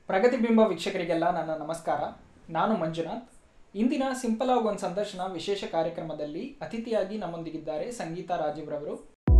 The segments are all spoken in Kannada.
ಪ್ರಗತಿಬಿಂಬ ವೀಕ್ಷಕರಿಗೆಲ್ಲ ನನ್ನ ನಮಸ್ಕಾರ ನಾನು ಮಂಜುನಾಥ್ ಇಂದಿನ ಸಿಂಪಲ್ ಆಗಿ ಒಂದು ಸಂದರ್ಶನ ವಿಶೇಷ ಕಾರ್ಯಕ್ರಮದಲ್ಲಿ ಅತಿಥಿಯಾಗಿ ನಮ್ಮೊಂದಿಗಿದ್ದಾರೆ ಸಂಗೀತ ರಾಜೀವ್ ರವರು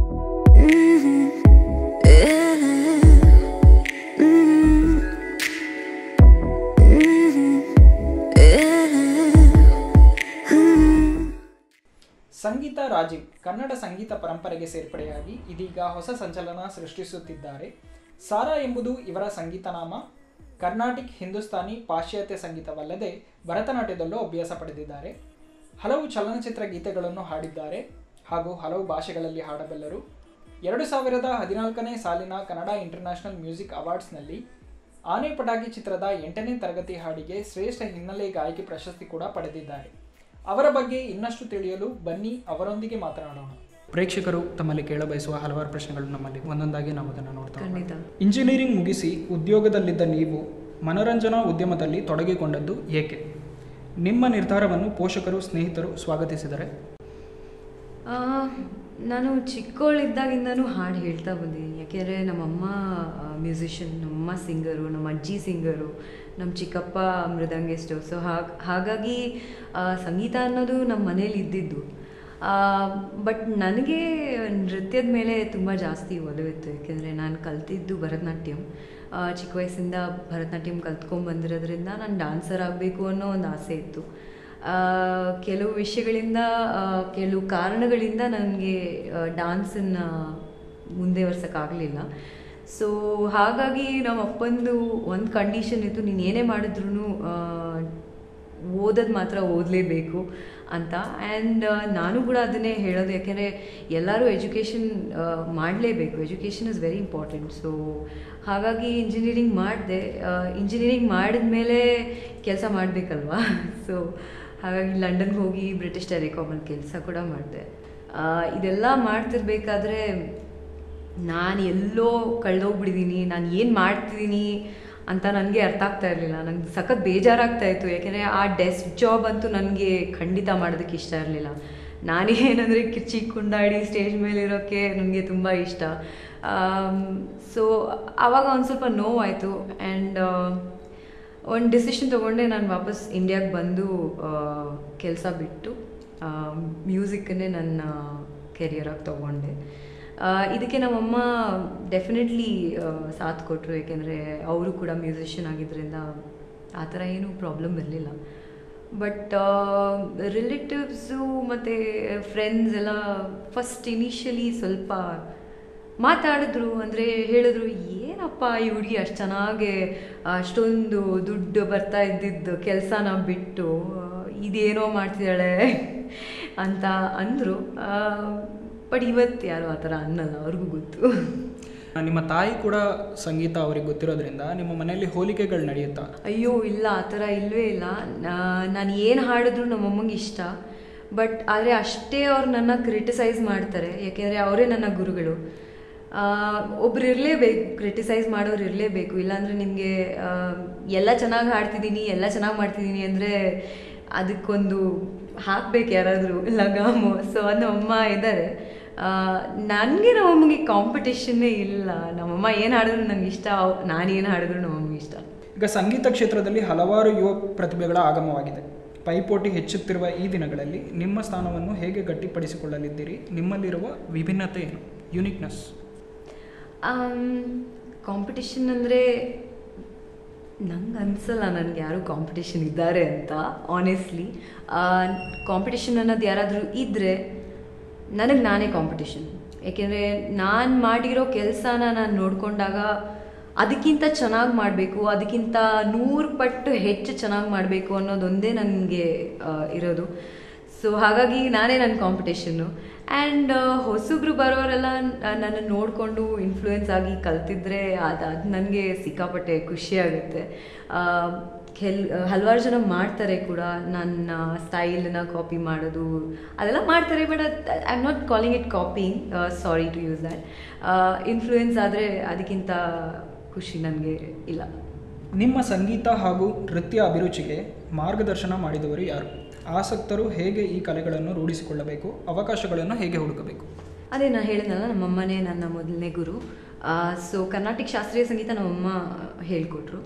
ಸಂಗೀತ ರಾಜೀವ್ ಕನ್ನಡ ಸಂಗೀತ ಪರಂಪರೆಗೆ ಸೇರ್ಪಡೆಯಾಗಿ ಇದೀಗ ಹೊಸ ಸಂಚಲನ ಸೃಷ್ಟಿಸುತ್ತಿದ್ದಾರೆ ಸಾರಾ ಎಂಬುದು ಇವರ ಸಂಗೀತ ನಾಮ ಕರ್ನಾಟಿಕ್ ಹಿಂದೂಸ್ತಾನಿ ಪಾಶ್ಚಾತ್ಯ ಸಂಗೀತವಲ್ಲದೆ ಭರತನಾಟ್ಯದಲ್ಲೂ ಅಭ್ಯಾಸ ಪಡೆದಿದ್ದಾರೆ ಹಲವು ಚಲನಚಿತ್ರ ಗೀತೆಗಳನ್ನು ಹಾಡಿದ್ದಾರೆ ಹಾಗೂ ಹಲವು ಭಾಷೆಗಳಲ್ಲಿ ಹಾಡಬಲ್ಲರು ಎರಡು ಸಾವಿರದ ಹದಿನಾಲ್ಕನೇ ಸಾಲಿನ ಕನ್ನಡ ಇಂಟರ್ನ್ಯಾಷನಲ್ ಮ್ಯೂಸಿಕ್ ಅವಾರ್ಡ್ಸ್ನಲ್ಲಿ ಆನೆ ಪಟಾಕಿ ಚಿತ್ರದ ಎಂಟನೇ ತರಗತಿ ಹಾಡಿಗೆ ಶ್ರೇಷ್ಠ ಹಿನ್ನೆಲೆ ಗಾಯಕಿ ಪ್ರಶಸ್ತಿ ಕೂಡ ಪಡೆದಿದ್ದಾರೆ ಅವರ ಬಗ್ಗೆ ಇನ್ನಷ್ಟು ತಿಳಿಯಲು ಬನ್ನಿ ಅವರೊಂದಿಗೆ ಮಾತನಾಡೋಣ ಪ್ರೇಕ್ಷಕರು ತಮ್ಮಲ್ಲಿ ಕೇಳಬಯಸುವ ಹಲವಾರು ಪ್ರಶ್ನೆಗಳು ನಮ್ಮಲ್ಲಿ ಒಂದೊಂದಾಗಿ ನಾವು ಅದನ್ನು ನೋಡ್ತಾ ಖಂಡಿತ ಇಂಜಿನಿಯರಿಂಗ್ ಮುಗಿಸಿ ಉದ್ಯೋಗದಲ್ಲಿದ್ದ ನೀವು ಮನೋರಂಜನಾ ಉದ್ಯಮದಲ್ಲಿ ತೊಡಗಿಕೊಂಡದ್ದು ಏಕೆ ನಿಮ್ಮ ನಿರ್ಧಾರವನ್ನು ಪೋಷಕರು ಸ್ನೇಹಿತರು ಸ್ವಾಗತಿಸಿದರೆ ಆ, ನಾನು ಚಿಕ್ಕವಳಿದ್ದಾಗಿಂದನೂ ಹಾಡು ಹೇಳ್ತಾ ಬಂದಿದ್ದೀನಿ ಯಾಕೆಂದರೆ ನಮ್ಮಮ್ಮ ಮ್ಯೂಸಿಷಿಯನ್ ನಮ್ಮಮ್ಮ ಸಿಂಗರು ನಮ್ಮ ಅಜ್ಜಿ ಸಿಂಗರು ನಮ್ಮ ಚಿಕ್ಕಪ್ಪ ಮೃದಂಗಿಸ್ಟು ಸೊ ಹಾಗೆ ಹಾಗಾಗಿ ಆ, ಸಂಗೀತ ಅನ್ನೋದು ನಮ್ಮ ಮನೇಲಿ ಇದ್ದಿದ್ದು ಬಟ್ ನನಗೆ ನೃತ್ಯದ ಮೇಲೆ ತುಂಬ ಜಾಸ್ತಿ ಒಲವಿತ್ತು ಯಾಕೆಂದರೆ ನಾನು ಕಲ್ತಿದ್ದು ಭರತನಾಟ್ಯಂ ಆ, ಚಿಕ್ಕ ವಯಸ್ಸಿಂದ ಭರತನಾಟ್ಯಂ ಕಲ್ತ್ಕೊಂಡು ಬಂದಿರೋದ್ರಿಂದ ನಾನು ಡಾನ್ಸರ್ ಆಗಬೇಕು ಅನ್ನೋ ಒಂದು ಆಸೆ ಇತ್ತು ಆ, ಕೆಲವು ವಿಷಯಗಳಿಂದ ಆ, ಕೆಲವು ಕಾರಣಗಳಿಂದ ನನಗೆ ಡಾನ್ಸನ್ನು ಮುಂದೆ ವರ್ಸೋಕ್ಕಾಗಲಿಲ್ಲ ಸೊ ಹಾಗಾಗಿ ನಮ್ಮ ಅಪ್ಪಂದು ಒಂದು ಕಂಡೀಷನ್ ಇತ್ತು ನೀನು ಏನೇ ಮಾಡಿದ್ರು ಓದೋದು ಮಾತ್ರ ಓದಲೇಬೇಕು ಅಂತ ಆ್ಯಂಡ್ ನಾನು ಕೂಡ ಅದನ್ನೇ ಹೇಳೋದು ಯಾಕೆಂದರೆ ಎಲ್ಲರೂ ಎಜುಕೇಷನ್ ಮಾಡಲೇಬೇಕು education is very important so ಹಾಗಾಗಿ ಇಂಜಿನಿಯರಿಂಗ್ ಮಾಡಿದೆ ಇಂಜಿನಿಯರಿಂಗ್ ಮಾಡಿದ ಮೇಲೆ ಕೆಲಸ ಮಾಡಬೇಕಲ್ವಾ ಸೊ ಹಾಗಾಗಿ ಲಂಡನ್ಗೆ ಹೋಗಿ ಬ್ರಿಟಿಷ್ ಟೆಲಿಕಾಮಲ್ಲಿ ಕೆಲಸ ಕೂಡ ಮಾಡಿದೆ ಇದೆಲ್ಲ ಮಾಡ್ತಿರ್ಬೇಕಾದ್ರೆ ನಾನು ಎಲ್ಲೋ ಕಳೆದೋಗ್ಬಿಟ್ಟಿದ್ದೀನಿ ನಾನು ಏನು ಮಾಡ್ತಿದ್ದೀನಿ ಅಂತ ನನಗೆ ಅರ್ಥ ಆಗ್ತಾ ಇರಲಿಲ್ಲ ನಂಗೆ ಸಖತ್ ಬೇಜಾರಾಗ್ತಾ ಇತ್ತು ಯಾಕೆಂದರೆ ಆ ಡೆಸ್ಕ್ ಜಾಬ್ ಅಂತೂ ನನಗೆ ಖಂಡಿತ ಮಾಡೋದಕ್ಕೆ ಇಷ್ಟ ಇರಲಿಲ್ಲ ನಾನೇನಂದರೆ ಕಿಚ್ಚಿ ಕುಂಡಾಡಿ ಸ್ಟೇಜ್ ಮೇಲೆ ಇರೋಕ್ಕೆ ನನಗೆ ತುಂಬ ಇಷ್ಟ ಸೊ ಆವಾಗ ಒಂದು ಸ್ವಲ್ಪ ನೋವಾಯಿತು ಆ್ಯಂಡ್ ಒಂದು ಡಿಸಿಷನ್ ತೊಗೊಂಡೆ ನಾನು ವಾಪಸ್ ಇಂಡಿಯಾಗೆ ಬಂದು ಕೆಲಸ ಬಿಟ್ಟು ಮ್ಯೂಸಿಕ್ಕನ್ನೇ ನನ್ನ ಕೆರಿಯರಾಗಿ ತೊಗೊಂಡೆ ಆ, ಇದಕ್ಕೆ ನಮ್ಮಮ್ಮ ಡೆಫಿನೆಟ್ಲಿ ಸಾಥ್ ಕೊಟ್ಟರು ಏಕೆಂದರೆ ಅವರು ಕೂಡ ಮ್ಯೂಸಿಷಿಯನ್ ಆಗಿದ್ದರಿಂದ ಆ ಥರ ಏನೂ ಪ್ರಾಬ್ಲಮ್ ಇರಲಿಲ್ಲ ಬಟ್ ರಿಲೇಟಿವ್ಸು ಮತ್ತು ಫ್ರೆಂಡ್ಸ್ ಎಲ್ಲ ಫಸ್ಟ್ ಇನಿಷಿಯಲಿ ಸ್ವಲ್ಪ ಮಾತಾಡಿದ್ರು ಅಂದರೆ ಹೇಳಿದ್ರು ಏನಪ್ಪ ಈ ಹುಡುಗಿ ಅಷ್ಟು ಚೆನ್ನಾಗಿ ಅಷ್ಟೊಂದು ದುಡ್ಡು ಬರ್ತಾ ಇದ್ದಿದ್ದು ಕೆಲಸನ ಬಿಟ್ಟು ಆ, ಇದೇನೋ ಮಾಡ್ತಿದ್ದಾಳೆ ಅಂತ ಅಂದರು ಬಟ್ ಇವತ್ತು ಯಾರು ಆ ಥರ ಅನ್ನಲ್ಲ ಅವ್ರಿಗೂ ಗೊತ್ತು ನಿಮ್ಮ ತಾಯಿ ಕೂಡ ಸಂಗೀತ ಅವರಿಗೆ ಗೊತ್ತಿರೋದ್ರಿಂದ ನಿಮ್ಮ ಮನೆಯಲ್ಲಿ ಹೋಲಿಕೆಗಳು ನಡೆಯುತ್ತಾ ಅಯ್ಯೋ ಇಲ್ಲ ಆ ಥರ ಇಲ್ಲವೇ ಇಲ್ಲ ನಾನು ಏನು ಹಾಡಿದ್ರು ನಮ್ಮಮ್ಮಂಗೆ ಇಷ್ಟ ಬಟ್ ಆದರೆ ಅಷ್ಟೇ ಅವ್ರು ನನ್ನ ಕ್ರಿಟಿಸೈಸ್ ಮಾಡ್ತಾರೆ ಯಾಕೆಂದರೆ ಅವರೇ ನನ್ನ ಗುರುಗಳು ಒಬ್ರು ಇರಲೇಬೇಕು ಕ್ರಿಟಿಸೈಸ್ ಮಾಡೋರು ಇರಲೇಬೇಕು ಇಲ್ಲಾಂದರೆ ನಿಮಗೆ ಎಲ್ಲ ಚೆನ್ನಾಗಿ ಹಾಡ್ತಿದ್ದೀನಿ ಎಲ್ಲ ಚೆನ್ನಾಗಿ ಮಾಡ್ತಿದ್ದೀನಿ ಅಂದರೆ ಅದಕ್ಕೊಂದು ಹಾಕ್ಬೇಕು ಯಾರಾದರೂ ಲಗಾಮು ಸೊ ಅದು ನಮ್ಮಮ್ಮ ಇದ್ದಾರೆ ನನಗೆ ನಮ್ಮಮ್ಮಗೆ ಕಾಂಪಿಟೇಷನ್ನೇ ಇಲ್ಲ ನಮ್ಮಮ್ಮ ಏನು ಹಾಡಿದ್ರು ನಂಗೆ ಇಷ್ಟ ನಾನು ಏನು ಹಾಡಿದ್ರು ನಮ್ಮಮ್ಮಗೆ ಇಷ್ಟ ಈಗ ಸಂಗೀತ ಕ್ಷೇತ್ರದಲ್ಲಿ ಹಲವಾರು ಯುವ ಪ್ರತಿಭೆಗಳ ಆಗಮವಾಗಿದೆ ಪೈಪೋಟಿ ಹೆಚ್ಚುತ್ತಿರುವ ಈ ದಿನಗಳಲ್ಲಿ ನಿಮ್ಮ ಸ್ಥಾನವನ್ನು ಹೇಗೆ ಗಟ್ಟಿಪಡಿಸಿಕೊಳ್ಳಲಿದ್ದೀರಿ ನಿಮ್ಮಲ್ಲಿರುವ ವಿಭಿನ್ನತೆ ಏನು ಯುನಿಕ್ನೆಸ್ ಕಾಂಪಿಟಿಷನ್ ಅಂದರೆ ನಂಗೆ ಅನಿಸಲ್ಲ ನನಗೆ ಯಾರು ಕಾಂಪಿಟೇಷನ್ ಇದ್ದಾರೆ ಅಂತ ಆನೆಸ್ಟ್ಲಿ ಕಾಂಪಿಟೇಷನ್ ಅನ್ನೋದು ಯಾರಾದರೂ ಇದ್ದರೆ ನನಗೆ ನಾನೇ ಕಾಂಪಿಟೇಷನ್ ಏಕೆಂದರೆ ನಾನು ಮಾಡಿರೋ ಕೆಲಸನ ನಾನು ನೋಡಿಕೊಂಡಾಗ ಅದಕ್ಕಿಂತ ಚೆನ್ನಾಗಿ ಮಾಡಬೇಕು ಅದಕ್ಕಿಂತ ನೂರು ಪಟ್ಟು ಹೆಚ್ಚು ಚೆನ್ನಾಗಿ ಮಾಡಬೇಕು ಅನ್ನೋದೊಂದೇ ನನಗೆ ಇರೋದು ಸೊ ಹಾಗಾಗಿ ನಾನೇ ನನ್ನ ಕಾಂಪಿಟೇಷನ್ನು ಆ್ಯಂಡ್ ಹೊಸಬ್ರು ಬರೋರೆಲ್ಲ ನನ್ನ ನೋಡಿಕೊಂಡು ಇನ್ಫ್ಲೂಯೆನ್ಸ್ ಆಗಿ ಕಲ್ತಿದ್ರೆ ಅದು ಅದು ನನಗೆ ಸಿಕ್ಕಾಪಟ್ಟೆ ಖುಷಿಯಾಗುತ್ತೆ ಕೆಲ್ ಹಲವಾರು ಜನ ಮಾಡ್ತಾರೆ ಕೂಡ ನನ್ನ ಸ್ಟೈಲನ್ನ ಕಾಪಿ ಮಾಡೋದು ಅದೆಲ್ಲ ಮಾಡ್ತಾರೆ but I am not calling it copying sorry to use that influence ಆದರೆ ಅದಕ್ಕಿಂತ ಖುಷಿ ನನಗೆ ಇಲ್ಲ ನಿಮ್ಮ ಸಂಗೀತ ಹಾಗೂ ನೃತ್ಯ ಅಭಿರುಚಿಗೆ ಮಾರ್ಗದರ್ಶನ ಮಾಡಿದವರು ಯಾರು ಆಸಕ್ತರು ಹೇಗೆ ಈ ಕಲೆಗಳನ್ನು ರೂಢಿಸಿಕೊಳ್ಳಬೇಕು ಅವಕಾಶಗಳನ್ನು ಹೇಗೆ ಹುಡುಕಬೇಕು ಅದೇ ನಾನು ಹೇಳಿದ್ನಲ್ಲ ನಮ್ಮಮ್ಮನೇ ನನ್ನ ಮೊದಲನೇ ಗುರು ಸೊ ಕರ್ನಾಟಕ ಶಾಸ್ತ್ರೀಯ ಸಂಗೀತ ನಮ್ಮಮ್ಮ ಹೇಳಿಕೊಟ್ರು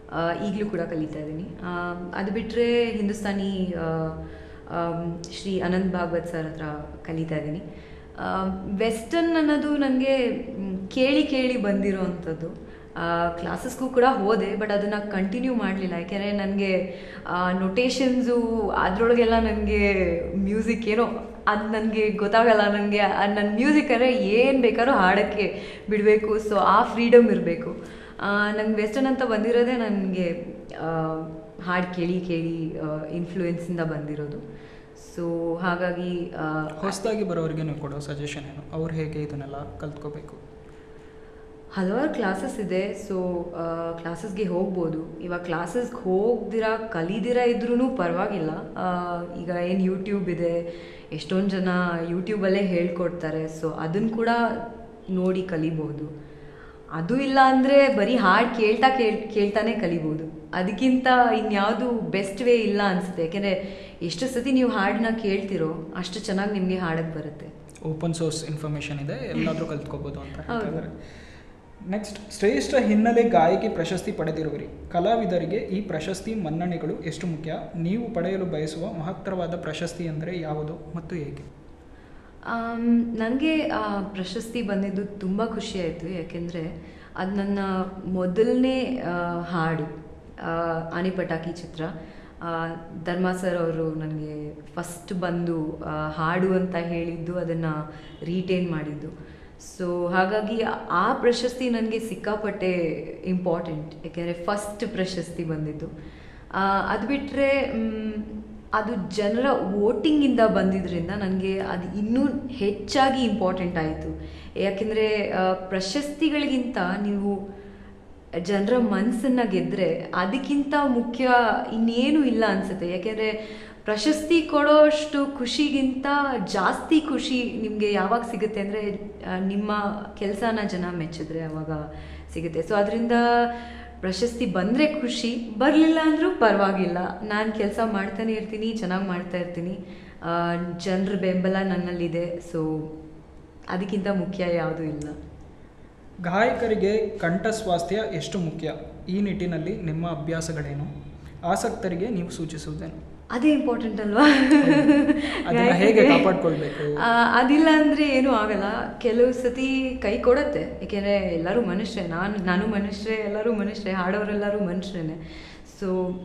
ಈಗಲೂ ಕೂಡ ಕಲಿತಾ ಇದ್ದೀನಿ ಆ, ಅದು ಬಿಟ್ಟರೆ ಹಿಂದೂಸ್ತಾನಿ ಆ, ಆಮ್, ಶ್ರೀ ಅನಂತ್ ಭಾಗವತ್ ಸರ್ ಹತ್ರ ಕಲಿತಾ ಇದ್ದೀನಿ ವೆಸ್ಟರ್ನ್ ಅನ್ನೋದು ನನಗೆ ಕೇಳಿ ಕೇಳಿ ಬಂದಿರೋ ಅಂಥದ್ದು ಕ್ಲಾಸಸ್ಗೂ ಕೂಡ ಹೋದೆ ಬಟ್ ಅದನ್ನು ಕಂಟಿನ್ಯೂ ಮಾಡಲಿಲ್ಲ ಯಾಕೆಂದರೆ ನನಗೆ ನೊಟೇಷನ್ಸು ಅದರೊಳಗೆಲ್ಲ ನನಗೆ ಮ್ಯೂಸಿಕ್ ಏನೋ ಅದು ನನಗೆ ಗೊತ್ತಾಗಲ್ಲ ನನಗೆ ನನ್ನ ಮ್ಯೂಸಿಕ್ ಅಂದರೆ ಏನು ಬೇಕಾದ್ರೂ ಹಾಡೋಕ್ಕೆ ಬಿಡಬೇಕು ಸೊ ಆ ಫ್ರೀಡಮ್ ಇರಬೇಕು ನಂಗೆ ವೆಸ್ಟರ್ನ್ ಅಂತ ಬಂದಿರೋದೇ ನನಗೆ ಹಾಡು ಕೇಳಿ ಕೇಳಿ ಇನ್ಫ್ಲೂಯೆನ್ಸಿಂದ ಬಂದಿರೋದು ಸೊ ಹಾಗಾಗಿ ಆ, ಹೊಸದಾಗಿ ಬರೋರಿಗೆ ನೀವು ಕೊಡೋ ಸಜೆಷನ್ ಏನು ಅವ್ರು ಹೇಗೆ ಇದನ್ನೆಲ್ಲ ಕಲ್ತ್ಕೋಬೇಕು ಹಲವಾರು ಕ್ಲಾಸಸ್ ಇದೆ ಸೊ ಕ್ಲಾಸಸ್ಗೆ ಹೋಗ್ಬೋದು ಇವಾಗ ಕ್ಲಾಸಸ್ಗೆ ಹೋಗ್ದಿರ ಕಲಿದಿರ ಇದ್ರೂ ಪರವಾಗಿಲ್ಲ ಆ, ಈಗ ಏನು ಯೂಟ್ಯೂಬ್ ಇದೆ ಎಷ್ಟೊಂದು ಜನ ಯೂಟ್ಯೂಬಲ್ಲೇ ಹೇಳ್ಕೊಡ್ತಾರೆ ಸೊ ಅದನ್ನು ಕೂಡ ನೋಡಿ ಕಲಿಬೋದು ಅದು ಇಲ್ಲ ಅಂದರೆ ಬರೀ ಹಾಡು ಕೇಳ್ತಾ ಕೇಳ್ ಕೇಳ್ತಾನೆ ಕಲಿಬೋದು ಅದಕ್ಕಿಂತ ಇನ್ಯಾವುದು ಬೆಸ್ಟ್ ವೇ ಇಲ್ಲ ಅನಿಸುತ್ತೆ ಯಾಕೆಂದರೆ ಎಷ್ಟು ಸತಿ ನೀವು ಹಾಡನ್ನ ಕೇಳ್ತಿರೋ ಅಷ್ಟು ಚೆನ್ನಾಗಿ ನಿಮಗೆ ಹಾಡಕ್ಕೆ ಬರುತ್ತೆ ಓಪನ್ ಸೋರ್ಸ್ ಇನ್ಫಾರ್ಮೇಷನ್ ಇದೆ ಎಲ್ಲಾದರೂ ಕಲ್ತ್ಕೋಬೋದು ಅಂತ ಹೇಳ್ತಾ ಹೌದು. ಇದ್ದಾರೆ ನೆಕ್ಸ್ಟ್ ಶ್ರೇಷ್ಠ ಹಿನ್ನೆಲೆ ಗಾಯಕಿ ಪ್ರಶಸ್ತಿ ಪಡೆದಿರುವಿರಿ ಕಲಾವಿದರಿಗೆ ಈ ಪ್ರಶಸ್ತಿ ಮನ್ನಣೆಗಳು ಎಷ್ಟು ಮುಖ್ಯ ನೀವು ಪಡೆಯಲು ಬಯಸುವ ಮಹತ್ತರವಾದ ಪ್ರಶಸ್ತಿ ಅಂದರೆ ಯಾವುದು ಮತ್ತು ಏಕೆ ನನಗೆ ಆ ಪ್ರಶಸ್ತಿ ಬಂದಿದ್ದು ತುಂಬ ಖುಷಿ ಆಯಿತು ಯಾಕೆಂದರೆ ಅದು ನನ್ನ ಮೊದಲನೇ ಆ, ಹಾಡು ಆ, ಆನೆ ಪಟಾಕಿ ಚಿತ್ರ ಆ, ಧರ್ಮ ಸರ್ ಅವರು ನನಗೆ ಫಸ್ಟ್ ಬಂದು ಆ, ಹಾಡು ಅಂತ ಹೇಳಿದ್ದು ಅದನ್ನು ರೀಟೇನ್ ಮಾಡಿದ್ದು ಸೊ ಹಾಗಾಗಿ ಆ ಪ್ರಶಸ್ತಿ ನನಗೆ ಸಿಕ್ಕಾಪಟ್ಟೆ ಇಂಪಾರ್ಟೆಂಟ್ ಯಾಕೆಂದರೆ ಫಸ್ಟ್ ಪ್ರಶಸ್ತಿ ಬಂದಿದ್ದು ಆ, ಅದು ಬಿಟ್ಟರೆ ಅದು ಜನರ ವೋಟಿಂಗಿಂದ ಬಂದಿದ್ದರಿಂದ ನನಗೆ ಅದು ಇನ್ನೂ ಹೆಚ್ಚಾಗಿ ಇಂಪಾರ್ಟೆಂಟ್ ಆಯಿತು ಯಾಕೆಂದರೆ ಪ್ರಶಸ್ತಿಗಳಿಗಿಂತ ನೀವು ಜನರ ಮನಸ್ಸನ್ನು ಗೆದ್ದರೆ ಅದಕ್ಕಿಂತ ಮುಖ್ಯ ಇನ್ನೇನು ಇಲ್ಲ ಅನಿಸುತ್ತೆ ಯಾಕೆಂದರೆ ಪ್ರಶಸ್ತಿ ಕೊಡೋಷ್ಟು ಖುಷಿಗಿಂತ ಜಾಸ್ತಿ ಖುಷಿ ನಿಮಗೆ ಯಾವಾಗ ಸಿಗುತ್ತೆ ಅಂದರೆ ನಿಮ್ಮ ಕೆಲಸನ ಜನ ಮೆಚ್ಚಿದ್ರೆ ಅವಾಗ ಸಿಗುತ್ತೆ ಸೊ ಅದರಿಂದ ಪ್ರಶಸ್ತಿ ಬಂದರೆ ಖುಷಿ ಬರಲಿಲ್ಲ ಅಂದರೂ ಪರವಾಗಿಲ್ಲ ನಾನು ಕೆಲಸ ಮಾಡ್ತಾನೆ ಇರ್ತೀನಿ ಚೆನ್ನಾಗಿ ಮಾಡ್ತಾ ಇರ್ತೀನಿ ಜನರ ಬೆಂಬಲ ನನ್ನಲ್ಲಿದೆ ಸೊ ಅದಕ್ಕಿಂತ ಮುಖ್ಯ ಯಾವುದೂ ಇಲ್ಲ ಗಾಯಕರಿಗೆ ಕಂಠಸ್ವಾಸ್ಥ್ಯ ಎಷ್ಟು ಮುಖ್ಯ ಈ ನಿಟ್ಟಿನಲ್ಲಿ ನಿಮ್ಮ ಅಭ್ಯಾಸಗಳೇನು ಆಸಕ್ತರಿಗೆ ನೀವು ಸೂಚಿಸುವುದೇನು ಅದೇ ಇಂಪಾರ್ಟೆಂಟ್ ಅಲ್ವಾ ಅದನ್ನ ಹೇಗೆ ಕಾಪಾಡ್ಕೊಳ್ಬೇಕು? ಆ, ಅದಿಲ್ಲ ಅಂದರೆ ಏನೂ ಆಗಲ್ಲ ಕೆಲವು ಸತಿ ಕೈ ಕೊಡುತ್ತೆ ಏಕೆಂದರೆ ಎಲ್ಲರೂ ಮನುಷ್ಯರೇ ನಾನು ನಾನು ಮನುಷ್ಯರೇ ಎಲ್ಲರೂ ಮನುಷ್ಯರೇ ಹಾಡೋರೆಲ್ಲರೂ ಮನುಷ್ಯರೇ ಸೊ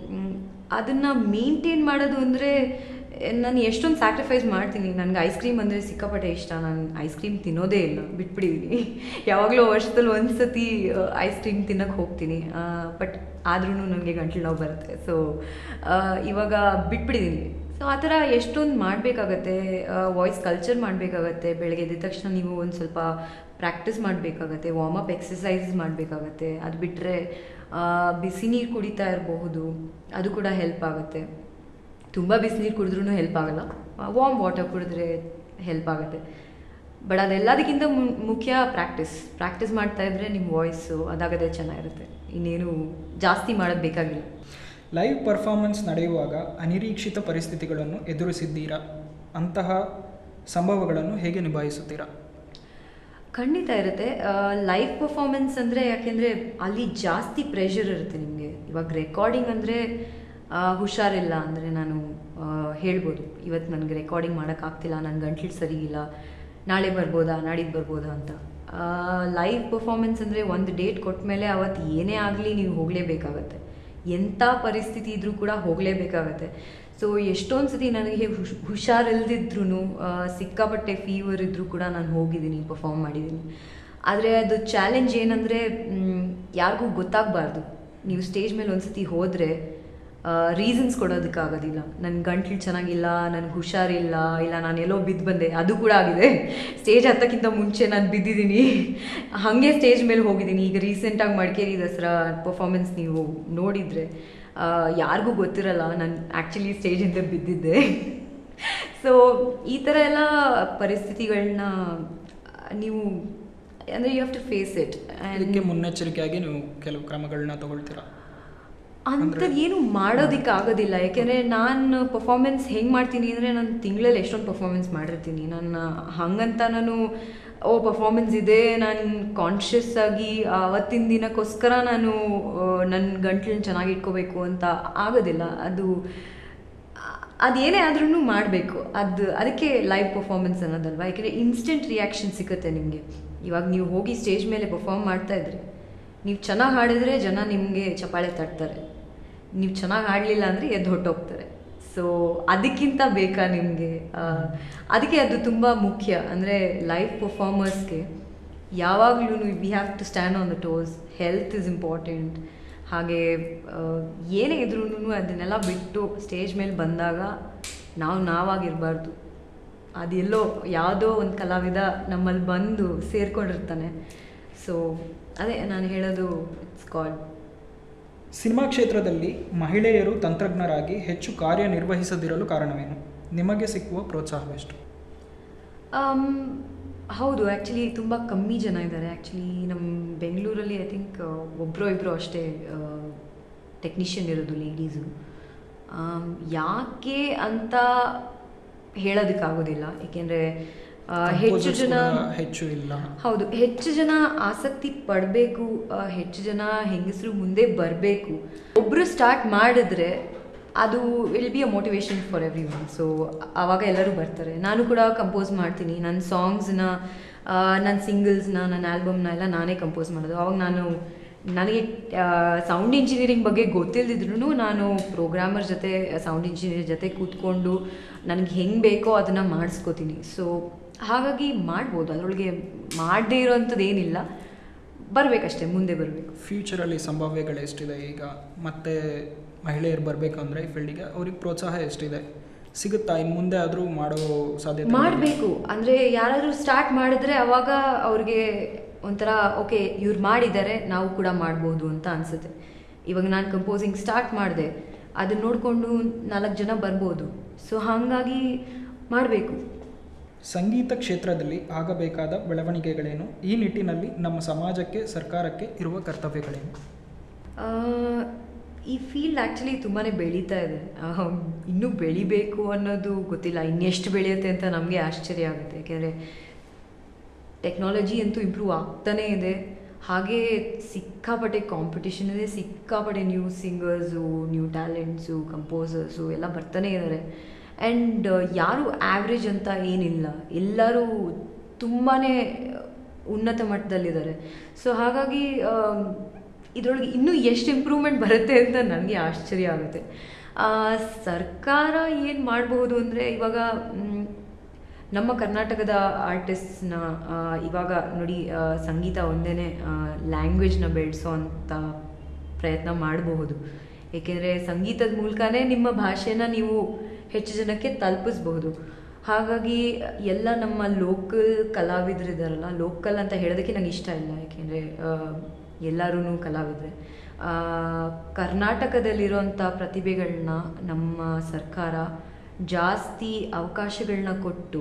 ಅದನ್ನು ಮೇಂಟೈನ್ ಮಾಡೋದು ಅಂದರೆ ನಾನು ಎಷ್ಟೊಂದು ಸ್ಯಾಕ್ರಿಫೈಸ್ ಮಾಡ್ತೀನಿ ನನಗೆ ಐಸ್ ಕ್ರೀಮ್ ಅಂದರೆ ಸಿಕ್ಕಾಪಟ್ಟೆ ಇಷ್ಟ ನಾನು ಐಸ್ ಕ್ರೀಮ್ ತಿನ್ನೋದೇ ಇಲ್ಲ ಬಿಟ್ಬಿಟ್ಟಿದ್ದೀನಿ ಯಾವಾಗಲೂ ವರ್ಷದಲ್ಲಿ ಒಂದು ಸತಿ ಐಸ್ ಕ್ರೀಮ್ ತಿನ್ನಕ್ಕೆ ಹೋಗ್ತೀನಿ ಬಟ್ ಆದ್ರೂ ನನಗೆ ಗಂಟ್ಲು ನೋವು ಬರುತ್ತೆ ಸೊ ಇವಾಗ ಬಿಟ್ಬಿಟ್ಟಿದ್ದೀನಿ ಸೊ ಆ ಥರ ಎಷ್ಟೊಂದು ಮಾಡಬೇಕಾಗತ್ತೆ ವಾಯ್ಸ್ ಕಲ್ಚರ್ ಮಾಡಬೇಕಾಗತ್ತೆ ಬೆಳಗ್ಗೆ ಎದ್ದ ತಕ್ಷಣ ನೀವು ಒಂದು ಸ್ವಲ್ಪ ಪ್ರಾಕ್ಟೀಸ್ ಮಾಡಬೇಕಾಗತ್ತೆ ವಾರ್ಮಪ್ ಎಕ್ಸಸೈಸ್ ಮಾಡಬೇಕಾಗತ್ತೆ ಅದು ಬಿಟ್ಟರೆ ಬಿಸಿ ನೀರು ಕುಡಿತಾ ಇರಬಹುದು ಅದು ಕೂಡ ಹೆಲ್ಪ್ ಆಗುತ್ತೆ ತುಂಬ ಬಿಸಿನೀರು ಕುಡಿದ್ರೂ ಹೆಲ್ಪ್ ಆಗಲ್ಲ ವಾರ್ಮ್ ವಾಟರ್ ಕುಡಿದ್ರೆ ಹೆಲ್ಪ್ ಆಗುತ್ತೆ ಬಟ್ ಅದೆಲ್ಲದಕ್ಕಿಂತ ಮು- ಮುಖ್ಯ ಪ್ರಾಕ್ಟೀಸ್ ಪ್ರಾಕ್ಟೀಸ್ ಮಾಡ್ತಾ ಇದ್ರೆ ನಿಮ್ಮ ವಾಯ್ಸು ಅದಾಗದೇ ಚೆನ್ನಾಗಿರುತ್ತೆ ಇನ್ನೇನು ಜಾಸ್ತಿ ಮಾಡೋದು ಬೇಕಾಗಿಲ್ಲ ಲೈವ್ ಪರ್ಫಾರ್ಮೆನ್ಸ್ ನಡೆಯುವಾಗ ಅನಿರೀಕ್ಷಿತ ಪರಿಸ್ಥಿತಿಗಳನ್ನು ಎದುರಿಸಿದ್ದೀರಾ ಅಂತಹ ಸಂಭವಗಳನ್ನು ಹೇಗೆ ನಿಭಾಯಿಸುತ್ತೀರಾ ಖಂಡಿತ ಇರುತ್ತೆ ಲೈವ್ ಪರ್ಫಾರ್ಮೆನ್ಸ್ ಅಂದರೆ ಯಾಕೆಂದರೆ ಅಲ್ಲಿ ಜಾಸ್ತಿ ಪ್ರೆಷರ್ ಇರುತ್ತೆ ನಿಮಗೆ ಇವಾಗ ರೆಕಾರ್ಡಿಂಗ್ ಅಂದರೆ ಹುಷಾರಿಲ್ಲ ಅಂದರೆ ನಾನು ಆ, ಹೇಳ್ಬೋದು ಇವತ್ತು ನನಗೆ ರೆಕಾರ್ಡಿಂಗ್ ಮಾಡೋಕ್ಕಾಗ್ತಿಲ್ಲ ನನ್ನ ಗಂಟ್ಲು ಸರಿ ಇಲ್ಲ ನಾಳೆ ಬರ್ಬೋದಾ ನಾಡಿದ್ದು ಬರ್ಬೋದಾ ಅಂತ ಲೈವ್ ಪರ್ಫಾರ್ಮೆನ್ಸ್ ಅಂದರೆ ಒಂದು ಡೇಟ್ ಕೊಟ್ಟ ಮೇಲೆ ಅವತ್ತು ಏನೇ ಆಗಲಿ ನೀವು ಹೋಗಲೇಬೇಕಾಗತ್ತೆ ಎಂಥ ಪರಿಸ್ಥಿತಿ ಇದ್ರೂ ಕೂಡ ಹೋಗಲೇಬೇಕಾಗತ್ತೆ ಸೊ ಎಷ್ಟೊಂದು ಸತಿ ನನಗೆ ಹುಷ್ ಹುಷಾರಿಲ್ದಿದ್ರೂ ಸಿಕ್ಕಾಪಟ್ಟೆ ಫೀವರ್ ಇದ್ದರೂ ಕೂಡ ನಾನು ಹೋಗಿದ್ದೀನಿ ಪರ್ಫಾರ್ಮ್ ಮಾಡಿದ್ದೀನಿ ಆದರೆ ಅದು ಚಾಲೆಂಜ್ ಏನಂದರೆ ಯಾರಿಗೂ ಗೊತ್ತಾಗಬಾರ್ದು ನೀವು ಸ್ಟೇಜ್ ಮೇಲೆ ಒಂದ್ಸತಿ ಹೋದರೆ ರೀಸನ್ಸ್ ಕೊಡೋದಕ್ಕಾಗೋದಿಲ್ಲ ನನ್ನ ಗಂಟ್ಲು ಚೆನ್ನಾಗಿಲ್ಲ ನನಗೆ ಹುಷಾರಿಲ್ಲ ಇಲ್ಲ ನಾನು ಎಲ್ಲೋ ಬಿದ್ದು ಬಂದೆ ಅದು ಕೂಡ ಆಗಿದೆ ಸ್ಟೇಜ್ ಹತ್ತಕ್ಕಿಂತ ಮುಂಚೆ ನಾನು ಬಿದ್ದಿದ್ದೀನಿ ಹಾಗೆ ಸ್ಟೇಜ್ ಮೇಲೆ ಹೋಗಿದ್ದೀನಿ ಈಗ ರೀಸೆಂಟಾಗಿ ಮಡಿಕೇರಿ ದಸರಾ ಪರ್ಫಾರ್ಮೆನ್ಸ್ ನೀವು ನೋಡಿದರೆ ಯಾರಿಗೂ ಗೊತ್ತಿರಲ್ಲ ನಾನು ಆ್ಯಕ್ಚುಲಿ ಸ್ಟೇಜಿಂದ ಬಿದ್ದಿದ್ದೆ ಸೊ ಈ ಥರ ಎಲ್ಲ ಪರಿಸ್ಥಿತಿಗಳನ್ನ ನೀವು ಅಂದರೆ you have to face it ಇದಕ್ಕೆ ಮುನ್ನೆಚ್ಚರಿಕೆಯಾಗಿ ನೀವು ಕೆಲವು ಕ್ರಮಗಳನ್ನ ತಗೊಳ್ತೀರಾ ಅಂಥದ್ದು ಏನು ಮಾಡೋದಕ್ಕೆ ಆಗೋದಿಲ್ಲ ಯಾಕೆಂದರೆ ನಾನು ಪರ್ಫಾರ್ಮೆನ್ಸ್ ಹೆಂಗೆ ಮಾಡ್ತೀನಿ ಅಂದರೆ ನಾನು ತಿಂಗಳಲ್ಲಿ ಎಷ್ಟೊಂದು ಪರ್ಫಾರ್ಮೆನ್ಸ್ ಮಾಡಿರ್ತೀನಿ ನನ್ನ ಹಂಗಂತ ನಾನು ಓ ಪರ್ಫಾರ್ಮೆನ್ಸ್ ಇದೆ ನಾನು ಕಾನ್ಷಿಯಸ್ ಆಗಿ ಅವತ್ತಿನ ದಿನಕ್ಕೋಸ್ಕರ ನಾನು ನನ್ನ ಗಂಟ್ಲನ್ನ ಚೆನ್ನಾಗಿ ಇಟ್ಕೋಬೇಕು ಅಂತ ಆಗೋದಿಲ್ಲ ಅದು ಅದೇನೇ ಆದ್ರೂ ಮಾಡಬೇಕು ಅದು ಅದಕ್ಕೆ ಲೈವ್ ಪರ್ಫಾರ್ಮೆನ್ಸ್ ಅನ್ನೋದಲ್ವಾ ಯಾಕೆಂದರೆ ಇನ್ಸ್ಟೆಂಟ್ ರಿಯಾಕ್ಷನ್ ಸಿಗುತ್ತೆ ನಿಮಗೆ ಇವಾಗ ನೀವು ಹೋಗಿ ಸ್ಟೇಜ್ ಮೇಲೆ ಪರ್ಫಾರ್ಮ್ ಮಾಡ್ತಾ ಇದ್ರಿ ನೀವು ಚೆನ್ನಾಗಿ ಹಾಡಿದ್ರೆ ಜನ ನಿಮಗೆ ಚಪಾಳೆ ತಟ್ತಾರೆ ನೀವು ಚೆನ್ನಾಗಿ ಹಾಡಲಿಲ್ಲ ಅಂದರೆ ಎದ್ದು ಹೊಟ್ಟೋಗ್ತಾರೆ ಸೊ ಅದಕ್ಕಿಂತ ಬೇಕಾ ನಿಮಗೆ ಅದಕ್ಕೆ ಅದು ತುಂಬ ಮುಖ್ಯ ಅಂದರೆ ಲೈವ್ ಪರ್ಫಾರ್ಮರ್ಸ್ಗೆ ಯಾವಾಗಲೂ we have to stand on the toes health is important ಹಾಗೆ ಆ, ಏನೇ ಇದ್ರೂ ಅದನ್ನೆಲ್ಲ ಬಿಟ್ಟು ಸ್ಟೇಜ್ ಮೇಲೆ ಬಂದಾಗ ನಾವು ನಾವಾಗಿರಬಾರ್ದು ಅದೆಲ್ಲೋ ಯಾವುದೋ ಒಂದು ಕಲಾವಿದ ನಮ್ಮಲ್ಲಿ ಬಂದು ಸೇರ್ಕೊಂಡಿರ್ತಾನೆ ಸೊ ಅದೇ ನಾನು ಹೇಳೋದು ಇಟ್ಸ್ ಗಾಡ್ ಸಿನಿಮಾ ಕ್ಷೇತ್ರದಲ್ಲಿ ಮಹಿಳೆಯರು ತಂತ್ರಜ್ಞರಾಗಿ ಹೆಚ್ಚು ಕಾರ್ಯನಿರ್ವಹಿಸದಿರಲು ಕಾರಣವೇನು ನಿಮಗೆ ಸಿಕ್ಕುವ ಪ್ರೋತ್ಸಾಹವೆಷ್ಟು ಆಮ್, ಹೌದು ಆ್ಯಕ್ಚುಲಿ ತುಂಬ ಕಮ್ಮಿ ಜನ ಇದ್ದಾರೆ ಆ್ಯಕ್ಚುಲಿ ನಮ್ಮ ಬೆಂಗಳೂರಲ್ಲಿ ಐ ಥಿಂಕ್ ಒಬ್ಬರೋ ಇಬ್ಬರು ಅಷ್ಟೇ ಟೆಕ್ನಿಷಿಯನ್ ಇರೋದು ಲೇಡೀಸು ಯಾಕೆ ಅಂತ ಹೇಳೋದಕ್ಕಾಗೋದಿಲ್ಲ ಏಕೆಂದರೆ ಹೆಚ್ಚು Composers ಜನ ಕೂಡ ಹೆಚ್ಚು ಇಲ್ಲ ಹೌದು ಹೆಚ್ಚು ಜನ ಆಸಕ್ತಿ ಪಡಬೇಕು ಹೆಚ್ಚು ಜನ ಹೆಂಗಸರು ಮುಂದೆ ಬರಬೇಕು ಒಬ್ಬರು ಸ್ಟಾರ್ಟ್ ಮಾಡಿದ್ರೆ ಅದು will be a motivation for everyone so ಆವಾಗ ಎಲ್ಲರೂ ಬರ್ತಾರೆ ನಾನು ಕೂಡ ಕಂಪೋಸ್ ಮಾಡ್ತೀನಿ ನನ್ನ ಸಾಂಗ್ಸ್ನ ನನ್ನ ಸಿಂಗಲ್ಸ್ನ ನನ್ನ ಆಲ್ಬಮ್ನ ಎಲ್ಲ ನಾನೇ ಕಂಪೋಸ್ ಮಾಡೋದು ಅವಾಗ ನಾನು ನನಗೆ ಸೌಂಡ್ ಇಂಜಿನಿಯರಿಂಗ್ ಬಗ್ಗೆ ಗೊತ್ತಿಲ್ಲದಿದ್ರು ನಾನು ಪ್ರೋಗ್ರಾಮರ್ ಜೊತೆ ಸೌಂಡ್ ಇಂಜಿನಿಯರ್ ಜೊತೆ ಕೂತ್ಕೊಂಡು ನನಗೆ ಹೆಂಗೆ ಬೇಕೋ ಅದನ್ನು ಮಾಡಿಸ್ಕೋತೀನಿ ಸೊ ಹಾಗಾಗಿ ಮಾಡ್ಬೋದು ಅದರೊಳಗೆ ಮಾಡದೇ ಇರೋವಂಥದ್ದು ಏನಿಲ್ಲ ಬರಬೇಕಷ್ಟೇ ಮುಂದೆ ಬರಬೇಕು ಫ್ಯೂಚರಲ್ಲಿ ಸಂಭಾವ್ಯಗಳು ಎಷ್ಟಿದೆ ಈಗ ಮತ್ತೆ ಮಹಿಳೆಯರು ಬರಬೇಕಂದ್ರೆ ಈ ಫೀಲ್ಡಿಗೆ ಅವ್ರಿಗೆ ಪ್ರೋತ್ಸಾಹ ಎಷ್ಟಿದೆ ಸಿಗುತ್ತಾ ಇನ್ನು ಮುಂದೆ ಆದರೂ ಮಾಡೋ ಸಾಧ್ಯತೆ ಮಾಡಬೇಕು ಅಂದರೆ ಯಾರಾದರೂ ಸ್ಟಾರ್ಟ್ ಮಾಡಿದ್ರೆ ಅವಾಗ ಅವ್ರಿಗೆ ಒಂಥರ ಓಕೆ ಇವ್ರು ಮಾಡಿದ್ದಾರೆ ನಾವು ಕೂಡ ಮಾಡ್ಬೋದು ಅಂತ ಅನಿಸುತ್ತೆ ಇವಾಗ ನಾನು ಕಂಪೋಸಿಂಗ್ ಸ್ಟಾರ್ಟ್ ಮಾಡಿದೆ ಅದನ್ನ ನೋಡಿಕೊಂಡು ನಾಲ್ಕು ಜನ ಬರ್ಬೋದು ಸೊ ಹಾಗಾಗಿ ಮಾಡಬೇಕು ಸಂಗೀತ ಕ್ಷೇತ್ರದಲ್ಲಿ ಆಗಬೇಕಾದ ಬೆಳವಣಿಗೆಗಳೇನು ಈ ನಿಟ್ಟಿನಲ್ಲಿ ನಮ್ಮ ಸಮಾಜಕ್ಕೆ ಸರ್ಕಾರಕ್ಕೆ ಇರುವ ಕರ್ತವ್ಯಗಳೇನು ಆ, ಈ ಫೀಲ್ಡ್ ಆ್ಯಕ್ಚುಲಿ ತುಂಬಾ ಬೆಳೀತಾ ಇದೆ ಆಹ್, ಇನ್ನೂ ಬೆಳಿಬೇಕು ಅನ್ನೋದು ಗೊತ್ತಿಲ್ಲ ಇನ್ನೆಷ್ಟು ಬೆಳೆಯುತ್ತೆ ಅಂತ ನಮಗೆ ಆಶ್ಚರ್ಯ ಆಗುತ್ತೆ ಯಾಕೆಂದರೆ ಟೆಕ್ನಾಲಜಿ ಅಂತೂ ಇಂಪ್ರೂವ್ ಆಗ್ತಾನೇ ಇದೆ ಹಾಗೆ ಸಿಕ್ಕಾಪಟ್ಟೆ ಕಾಂಪಿಟಿಷನ್ ಇದೆ ಸಿಕ್ಕಾಪಟ್ಟೆ new singers new talents composers ಎಲ್ಲ ಬರ್ತಾನೆ ಇದ್ದಾರೆ ಆ್ಯಂಡ್ ಯಾರು ಆ್ಯಾವ್ರೇಜ್ ಅಂತ ಏನಿಲ್ಲ ಎಲ್ಲರೂ ತುಂಬಾ ಉನ್ನತ ಮಟ್ಟದಲ್ಲಿದ್ದಾರೆ ಸೊ ಹಾಗಾಗಿ ಇದರೊಳಗೆ ಇನ್ನೂ ಎಷ್ಟು ಇಂಪ್ರೂವ್ಮೆಂಟ್ ಬರುತ್ತೆ ಅಂತ ನನಗೆ ಆಶ್ಚರ್ಯ ಆಗುತ್ತೆ ಆ, ಸರ್ಕಾರ ಏನು ಮಾಡಬಹುದು ಅಂದರೆ ಇವಾಗ ಮ್, ನಮ್ಮ ಕರ್ನಾಟಕದ ಆರ್ಟಿಸ್ಟ್ನ ಇವಾಗ ನೋಡಿ ಆ, ಸಂಗೀತ ಒಂದೇ ಲ್ಯಾಂಗ್ವೇಜ್ನ ಬೆಳೆಸೋ ಅಂಥ ಪ್ರಯತ್ನ ಮಾಡಬಹುದು ಏಕೆಂದರೆ ಸಂಗೀತದ ಮೂಲಕನೇ ನಿಮ್ಮ ಭಾಷೆನ ನೀವು ಹೆಚ್ಚು ಜನಕ್ಕೆ ತಲುಪಿಸ್ಬಹುದು ಹಾಗಾಗಿ ಎಲ್ಲ ನಮ್ಮ ಲೋಕಲ್ ಕಲಾವಿದರಿದ್ದಾರಲ್ಲ ಲೋಕಲ್ ಅಂತ ಹೇಳೋದಕ್ಕೆ ನಂಗೆ ಇಷ್ಟ ಇಲ್ಲ ಯಾಕೆಂದರೆ ಎಲ್ಲರೂ ಕಲಾವಿದರೆ ಆ, ಕರ್ನಾಟಕದಲ್ಲಿರೋಂಥ ಪ್ರತಿಭೆಗಳನ್ನ ನಮ್ಮ ಸರ್ಕಾರ ಜಾಸ್ತಿ ಅವಕಾಶಗಳನ್ನ ಕೊಟ್ಟು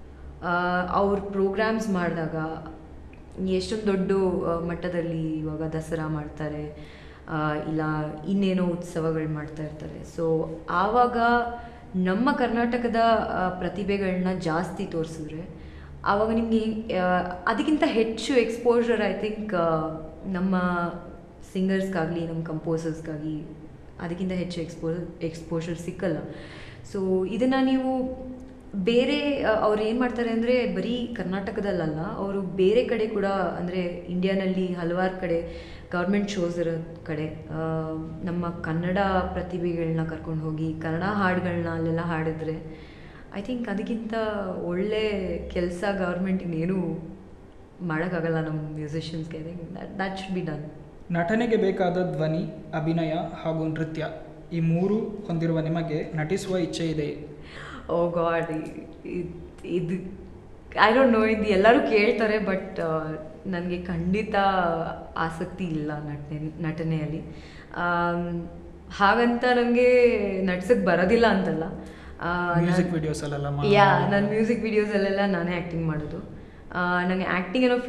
ಅವ್ರ ಪ್ರೋಗ್ರಾಮ್ಸ್ ಮಾಡಿದಾಗ ಎಷ್ಟೊಂದು ದೊಡ್ಡ ಆ, ಮಟ್ಟದಲ್ಲಿ ಇವಾಗ ದಸರಾ ಮಾಡ್ತಾರೆ ಆ, ಇಲ್ಲ ಇನ್ನೇನೋ ಉತ್ಸವಗಳು ಮಾಡ್ತಾ ಇರ್ತಾರೆ ಸೊ ಆವಾಗ ನಮ್ಮ ಕರ್ನಾಟಕದ ಆ, ಪ್ರತಿಭೆಗಳನ್ನ ಜಾಸ್ತಿ ತೋರಿಸಿದ್ರೆ ಆವಾಗ ನಿಮಗೆ ಅದಕ್ಕಿಂತ ಹೆಚ್ಚು ಎಕ್ಸ್ಪೋಜರ್ ಐ ಥಿಂಕ್ ನಮ್ಮ ಸಿಂಗರ್ಸ್ಗಾಗಲಿ ನಮ್ಮ ಕಂಪೋಸರ್ಸ್ಗಾಗಿ ಅದಕ್ಕಿಂತ ಹೆಚ್ಚು ಎಕ್ಸ್ಪೋಸ್ ಎಕ್ಸ್ಪೋಜರ್ ಸಿಕ್ಕಲ್ಲ ಸೊ ಇದನ್ನು ನೀವು ಬೇರೆ ಅವ್ರು ಏನು ಮಾಡ್ತಾರೆ ಅಂದರೆ ಬರೀ ಕರ್ನಾಟಕದಲ್ಲಲ್ಲ ಅವರು ಬೇರೆ ಕಡೆ ಕೂಡ ಅಂದರೆ ಇಂಡಿಯಾನಲ್ಲಿ ಹಲವಾರು ಕಡೆ ಗೌರ್ಮೆಂಟ್ ಶೋಸ್ ಇರೋ ಕಡೆ ಆ, ನಮ್ಮ ಕನ್ನಡ ಪ್ರತಿಭೆಗಳನ್ನ ಕರ್ಕೊಂಡು ಹೋಗಿ ಕನ್ನಡ ಹಾಡುಗಳನ್ನ ಅಲ್ಲೆಲ್ಲ ಹಾಡಿದ್ರೆ ಐ ಥಿಂಕ್ ಅದಕ್ಕಿಂತ ಒಳ್ಳೆ ಕೆಲಸ ಗೌರ್ಮೆಂಟ್ ಇನ್ನೇನು ಮಾಡೋಕ್ಕಾಗಲ್ಲ ನಮ್ಮ ಮ್ಯೂಸಿಷಿಯನ್ಸ್ಗೆ I think that should be done ನಟನೆಗೆ ಬೇಕಾದ ಧ್ವನಿ ಅಭಿನಯ ಹಾಗೂ ನೃತ್ಯ ಈ ಮೂರು ಹೊಂದಿರುವ ನಿಮಗೆ ನಟಿಸುವ ಇಚ್ಛೆ ಇದೆ ಓ ಗಾಡ್ ಇದು ಐ ಡೋಂಟ್ ನೋ ಇದು ಎಲ್ಲರೂ ಕೇಳ್ತಾರೆ ಬಟ್ ನನಗೆ ಖಂಡಿತ ಆಸಕ್ತಿ ಇಲ್ಲ ನಟನೆ ನಟನೆಯಲ್ಲಿ ಆಮ್, ಹಾಗಂತ ನನಗೆ ನಡ್ಸಕ್ಕೆ ಬರೋದಿಲ್ಲ ಅಂತಲ್ಲ ಆ, ಮ್ಯೂಸಿಕ್ ನಾನ್- ವಿಡಿಯೋಸ್ ಅಲ್ಲೆಲ್ಲ ಯಾ ನನ್ನ ಮ್ಯೂಸಿಕ್ ವಿಡಿಯೋಸಲ್ಲೆಲ್ಲ ನಾನೇ ಆ್ಯಕ್ಟಿಂಗ್ ಮಾಡೋದು ನನಗೆ ಆ್ಯಕ್ಟಿಂಗ್ ಅನ್ನೋ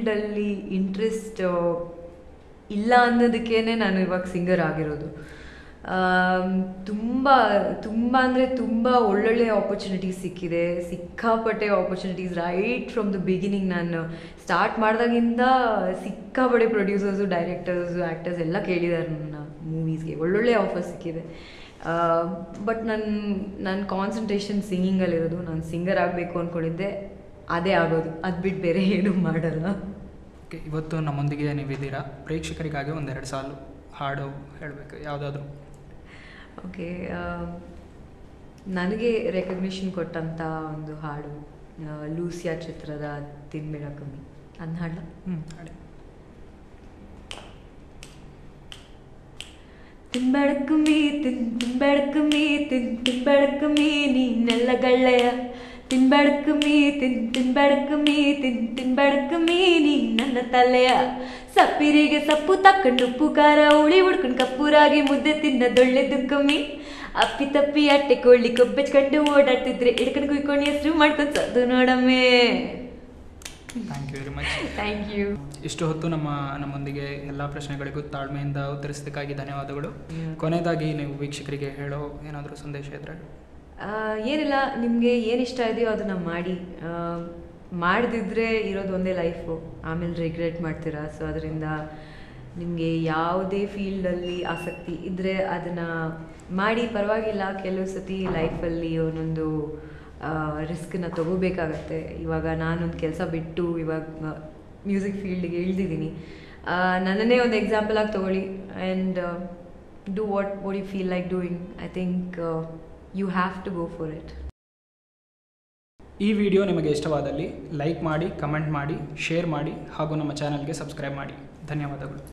ಫೀಲ್ಡಲ್ಲಿ ಇಂಟ್ರೆಸ್ಟ್ ಇಲ್ಲ ಅನ್ನೋದಕ್ಕೇ ನಾನು ಇವಾಗ ಸಿಂಗರ್ ಆಗಿರೋದು ತುಂಬ ತುಂಬ ಅಂದರೆ ತುಂಬ ಒಳ್ಳೊಳ್ಳೆ ಆಪರ್ಚುನಿಟೀಸ್ ಸಿಕ್ಕಿದೆ ಸಿಕ್ಕಾಪಟ್ಟೆ opportunities right from the beginning ನಾನು ಸ್ಟಾರ್ಟ್ ಮಾಡಿದಾಗಿಂದ ಸಿಕ್ಕಾಪಟ್ಟೆ ಪ್ರೊಡ್ಯೂಸರ್ಸು ಡೈರೆಕ್ಟರ್ಸು ಆ್ಯಕ್ಟರ್ಸ್ ಎಲ್ಲ ಕೇಳಿದ್ದಾರೆ ನನ್ನ ಮೂವೀಸ್ಗೆ ಒಳ್ಳೊಳ್ಳೆ ಆಫರ್ ಸಿಕ್ಕಿದೆ ಬಟ್ ನನ್ನ ನನ್ನ ಕಾನ್ಸಂಟ್ರೇಷನ್ ಸಿಂಗಿಂಗಲ್ಲಿರೋದು ನಾನು ಸಿಂಗರ್ ಆಗಬೇಕು ಅಂದ್ಕೊಂಡಿದ್ದೆ ಅದೇ ಆಗೋದು ಅದು ಬಿಟ್ಟು ಬೇರೆ ಏನೂ ಮಾಡಲ್ಲ ಓಕೆ ಇವತ್ತು ನಮ್ಮೊಂದಿಗೆ ನೀವಿದ್ದೀರಾ ಪ್ರೇಕ್ಷಕರಿಗಾಗಿ ಒಂದೆರಡು ಸಾಲು ಹಾಡು ಹೇಳಬೇಕು ಯಾವುದಾದ್ರೂ ಓಕೆ ನನಗೆ ರೆಕಗ್ನಿಷನ್ ಕೊಟ್ಟಂಥ ಒಂದು ಹಾಡು ಆ, ಲೂಸಿಯಾ ಚಿತ್ರದ ತಿನ್ಬೇಡ ಕಮ್ಮಿ ಅದನ್ನ ಹಾಡಲ್ಲ ಹ್ಞೂ ಹಾಡಿ ತಿನ್ಬೇಡ ಕಮ್ಮಿ ತಿನ್ ತಿನ್ಬೇಡ ಕಮ್ಮಿ ತಿನ್ ತಿನ್ಬೇಡ ಕಮ್ಮಿ ನೀನೆಲ್ಲ ಗಳ್ಳೆಯ ತಿನ್ಬೇಡ ಕಮ್ಮಿ ತಿನ್ ತಿನ್ಬೇಡ ಕಮ್ಮಿ ತಿನ್ ತಿನ್ಬೇಡ ಕಮ್ಮಿ ನೀ ನನ್ನ ತಲೆಯ ಸಪ್ಪಿರಿಗೆ ಸಪ್ಪು ತಕ್ಕಂಡು ಉಪ್ಪು ಖಾರ ಹುಳಿ ಹುಡ್ಕೊಂಡು ಕಪ್ಪೂರಾಗಿ ಮುದ್ದೆ ತಿನ್ನದೊಳ್ಳೆದು ಕಮ್ಮಿ ಅಪ್ಪಿ ತಪ್ಪಿ ಅಟ್ಟೆ ಕೊಳ್ಳಿ ಕೊಬ್ಬೆಚ್ಕೊಂಡು ಓಡಾಡ್ತಿದ್ರೆ ಹಿಡ್ಕೊಂಡು ಕುಯ್ಕೊಂಡು ಹೆಸರು ಮಾಡ್ಕೊಂಡು ಸದ್ದು ನೋಡಮ್ಮೆ thank you very much thank you ಇಷ್ಟು ಹೊತ್ತು ನಮ್ಮ ನಮ್ಮೊಂದಿಗೆ ಎಲ್ಲ ಪ್ರಶ್ನೆಗಳಿಗೂ ತಾಳ್ಮೆಯಿಂದ ಉತ್ತರಿಸಿದ್ದಕ್ಕಾಗಿ ಧನ್ಯವಾದಗಳು ಕೊನೆಯದಾಗಿ ನೀವು ವೀಕ್ಷಕರಿಗೆ ಹೇಳೋ ಏನಾದರೂ ಸಂದೇಶ ಇದ್ದರೆ ಆ, ಏನಿಲ್ಲ ನಿಮಗೆ ಏನು ಇಷ್ಟ ಇದೆಯೋ ಅದನ್ನು ಮಾಡಿ ಆ, ಮಾಡದಿದ್ರೆ ಇರೋದು ಒಂದೇ ಲೈಫು ಆಮೇಲೆ ರಿಗ್ರೆಟ್ ಮಾಡ್ತೀರಾ ಸೊ ಅದರಿಂದ ನಿಮಗೆ ಯಾವುದೇ ಫೀಲ್ಡಲ್ಲಿ ಆಸಕ್ತಿ ಇದ್ದರೆ ಅದನ್ನು ಮಾಡಿ ಪರವಾಗಿಲ್ಲ ಕೆಲವು ಸತಿ ಲೈಫಲ್ಲಿ ಒಂದೊಂದು ರಿಸ್ಕನ್ನ ತಗೋಬೇಕಾಗತ್ತೆ ಇವಾಗ ನಾನೊಂದು ಕೆಲಸ ಬಿಟ್ಟು ಇವಾಗ ಮ್ಯೂಸಿಕ್ ಫೀಲ್ಡಿಗೆ ಇಳ್ದಿದ್ದೀನಿ ಆ, ನನ್ನನ್ನೇ ಒಂದು ಎಕ್ಸಾಂಪಲ್ ಆಗಿ ತಗೊಳ್ಳಿ and do what what you feel like doing I think you have to go for it ಈ ವಿಡಿಯೋ ನಿಮಗೆ ಇಷ್ಟವಾದಲ್ಲಿ ಲೈಕ್ ಮಾಡಿ ಕಮೆಂಟ್ ಮಾಡಿ ಶೇರ್ ಮಾಡಿ ಹಾಗೂ ನಮ್ಮ ಚಾನಲ್ಗೆ ಸಬ್ಸ್ಕ್ರೈಬ್ ಮಾಡಿ ಧನ್ಯವಾದಗಳು